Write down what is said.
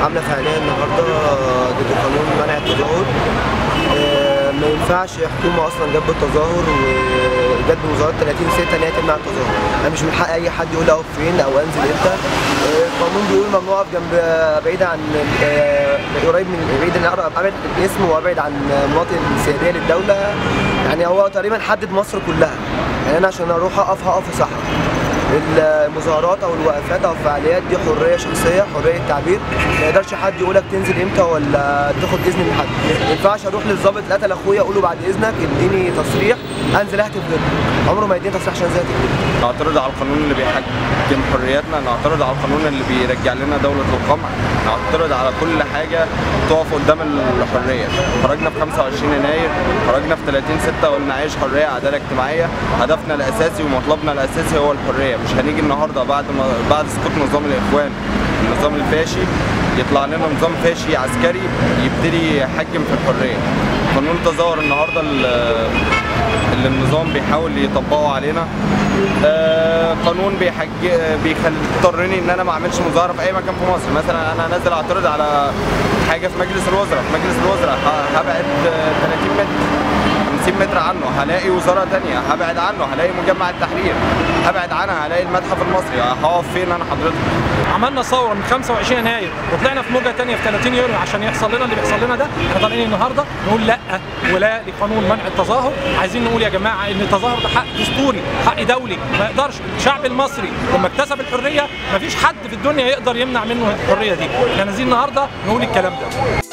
عامله فعاليه النهارده ضد قانون منع التظاهر آه، ما ينفعش حكومه اصلا جت بالتظاهر وجت بمظاهرات 30 6 ان هي تمنع التظاهر انا مش من حق اي حد يقول اقف فين او انزل امتى آه، القانون بيقول ممنوع اقف جنب بعيد عن آه، قريب من بعيد عن ابعد الاسم وابعد عن مناطق السياديه للدوله يعني هو تقريبا حدد مصر كلها يعني انا عشان اروح اقف هقف في صحراء المظاهرات او الوقفات او الفعاليات دي حريه شخصيه حريه تعبير ما يقدرش حد يقولك تنزل امتى ولا تاخد اذن من حد ما ينفعش اروح للظابط اللي قتل اخويا اقول له بعد اذنك اديني تصريح انزل اهتف ضده عمره ما يديني تصريح عشان انزل اهتف ضده نعترض على القانون اللي بيحجم حرياتنا نعترض على القانون اللي بيرجع لنا دولة القمع نعترض على كل حاجة تقف قدام الحرية خرجنا في 25 يناير خرجنا في 30 6 قلنا عيش حرية عدالة اجتماعية هدفنا الأساسي ومطلبنا الأساسي هو الحرية مش هنيجي النهاردة بعد ما بعد سقوط نظام الإخوان النظام الفاشي يطلع لنا نظام فاشي عسكري يبتدي يحجم في الحرية قانون التظاهر النهارده اللي اللي النظام بيحاول يطبقه علينا آه، قانون بيحج بيخلي يضطرني ان انا ما اعملش مظاهره في اي مكان في مصر مثلا انا نازل اعترض على حاجه في مجلس الوزراء في مجلس الوزراء ه- هبعد آه، 30 متر 50 متر عنه هلاقي وزاره تانية هبعد عنه هلاقي مجمع التحرير هبعد عنها هلاقي المتحف المصري هقف فين انا حضرتك عملنا ثوره من 25 يناير وطلعنا في موجه ثانيه في 30 يونيو عشان يحصل لنا اللي بيحصل لنا ده احنا طالعين النهارده نقول لا ولا لقانون منع التظاهر عايزين نقول يا جماعه ان التظاهر ده حق دستوري حق دولي ما يقدرش الشعب المصري لما اكتسب الحريه ما فيش حد في الدنيا يقدر يمنع منه الحريه دي احنا نازلين النهارده نقول الكلام ده